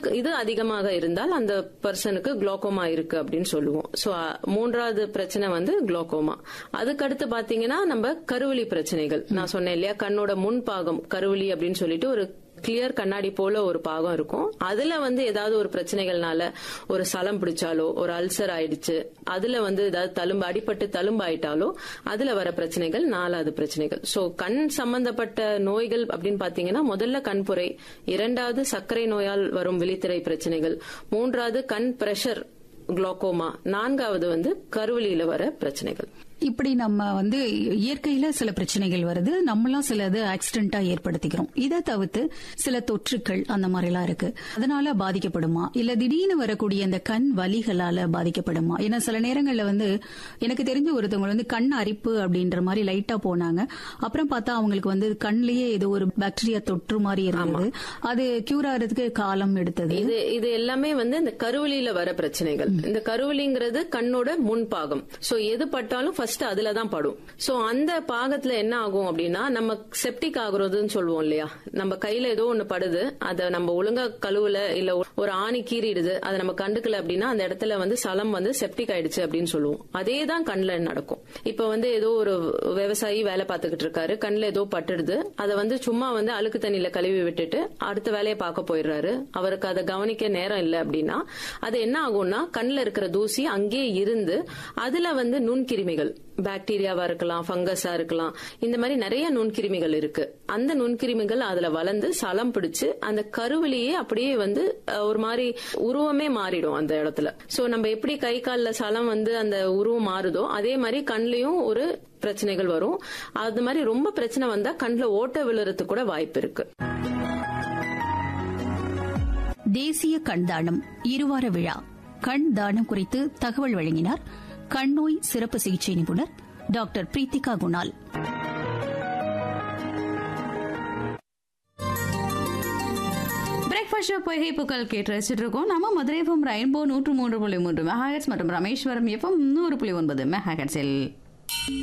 இது அதிகமாக இருந்தால் அந்த பர்சனுக்கு குளோக்கோமா இருக்கு அப்படின்னு சொல்லுவோம் சோ மூன்றாவது பிரச்சனை வந்து குளோக்கோமா அதுக்கடுத்து பாத்தீங்கன்னா நம்ம கருவலி பிரச்சனைகள் நான் சொன்னேன் இல்லையா கண்ணோட முன்பாகம் கருவலி அப்படின்னு சொல்லிட்டு ஒரு கிளியர் கண்ணாடி போல ஒரு பாகம் இருக்கும் அதுல வந்து ஏதாவது ஒரு பிரச்சனைகள்னால ஒரு சலம் பிடிச்சாலோ ஒரு அல்சர் ஆயிடுச்சு அதுல வந்து ஏதாவது தழும்பு அடிபட்டு தழும்பு ஆயிட்டாலோ அதுல வர பிரச்சனைகள் நாலாவது பிரச்சனைகள் சோ கண் சம்பந்தப்பட்ட நோய்கள் அப்படின்னு பாத்தீங்கன்னா முதல்ல கண்புரை இரண்டாவது சர்க்கரை நோயால் வரும் விழித்திரை பிரச்சனைகள் மூன்றாவது கண் பிரஷர் குளோக்கோமா நான்காவது வந்து கருவலியில வர பிரச்சனைகள் இப்படி நம்ம வந்து இயற்கையில சில பிரச்சனைகள் வருது நம்மளாம் சில இது ஆக்சிடென்டா ஏற்படுத்திக்கிறோம் இதை தவிர்த்து சில தொற்றுக்கள் அந்த மாதிரி எல்லாம் இருக்கு அதனால பாதிக்கப்படுமா இல்ல திடீர்னு வரக்கூடிய இந்த கண் வலிகளால பாதிக்கப்படுமா ஏன்னா சில நேரங்கள்ல வந்து எனக்கு தெரிஞ்ச ஒருத்தவங்க வந்து கண் அரிப்பு அப்படின்ற மாதிரி லைட்டா போனாங்க அப்புறம் பார்த்தா அவங்களுக்கு வந்து கண்லயே ஏதோ ஒரு பாக்டீரியா தொற்று மாதிரி இருந்தது அது கியூர் ஆகிறதுக்கு காலம் எடுத்தது இது இது எல்லாமே வந்து இந்த கருவலியில வர பிரச்சனைகள் இந்த கருவலிங்கிறது கண்ணோட முன்பாகம் சோ எது பட்டாலும் ஃபர்ஸ்ட் அதுல தான் படும் சோ அந்த பாகத்துல என்ன ஆகும் அப்படின்னா நம்ம செப்டிக் ஆகுறதுன்னு சொல்லுவோம் இல்லையா நம்ம கையில ஏதோ ஒண்ணு படுது அதை நம்ம ஒழுங்கா கழுவுல இல்ல ஒரு ஆணி கீறிடுது அதை நம்ம கண்டுக்கல அப்படின்னா அந்த இடத்துல வந்து சலம் வந்து செப்டிக் ஆயிடுச்சு அப்படின்னு சொல்லுவோம் அதே தான் கண்ணுல நடக்கும் இப்ப வந்து ஏதோ ஒரு விவசாயி வேலை பார்த்துக்கிட்டு இருக்காரு கண்ணுல ஏதோ பட்டுடுது அதை வந்து சும்மா வந்து அழுக்கு தண்ணியில கழுவி விட்டுட்டு அடுத்த வேலையை பார்க்க போயிடுறாரு அவருக்கு அதை கவனிக்க நேரம் இல்லை அப்படின்னா அது என்ன ஆகும்னா கண்ணுல இருக்கிற தூசி அங்கேயே இருந்து அதுல வந்து நுண்கிருமிகள் பாக்டீரியாவா இருக்கலாம் ஃபங்கஸா இருக்கலாம் இந்த மாதிரி நிறைய நுண்கிருமிகள் இருக்கு அந்த நுண்கிருமிகள் அதுல வளர்ந்து சலம் பிடிச்சு அந்த கருவிலேயே அப்படியே வந்து அஹ், ஒரு மாதிரி உருவமே மாறிடும் அந்த இடத்துல சோ நம்ம எப்படி கை கால்ல சலம் வந்து அந்த உருவம் மாறுதோ அதே மாதிரி கண்லயும் ஒரு பிரச்சனைகள் வரும் அது மாதிரி ரொம்ப பிரச்சனை வந்தா கண்ணுல ஓட்ட விழுறதுக்கு கூட வாய்ப்பு இருக்கு தேசிய கண் தானம் இருவார விழா கண் தானம் குறித்து தகவல் வழங்கினார் கண்ணோய் சிறப்பு சிகிச்சை நிபுணர் doctor Preethika Kunal breakfast show பொய்கை புக்கள் கேட்டு ரசிச்சுட்டு இருக்கோம் நம்ம மதுரை எஃப்எம் ரெயின்போ நூற்று மூன்று புள்ளி மூன்று மெகாஹெட்ஸ் மற்றும் ராமேஸ்வரம் எஃப்எம் நூறு புள்ளி ஒன்பது மெகாஹெட்ஸில்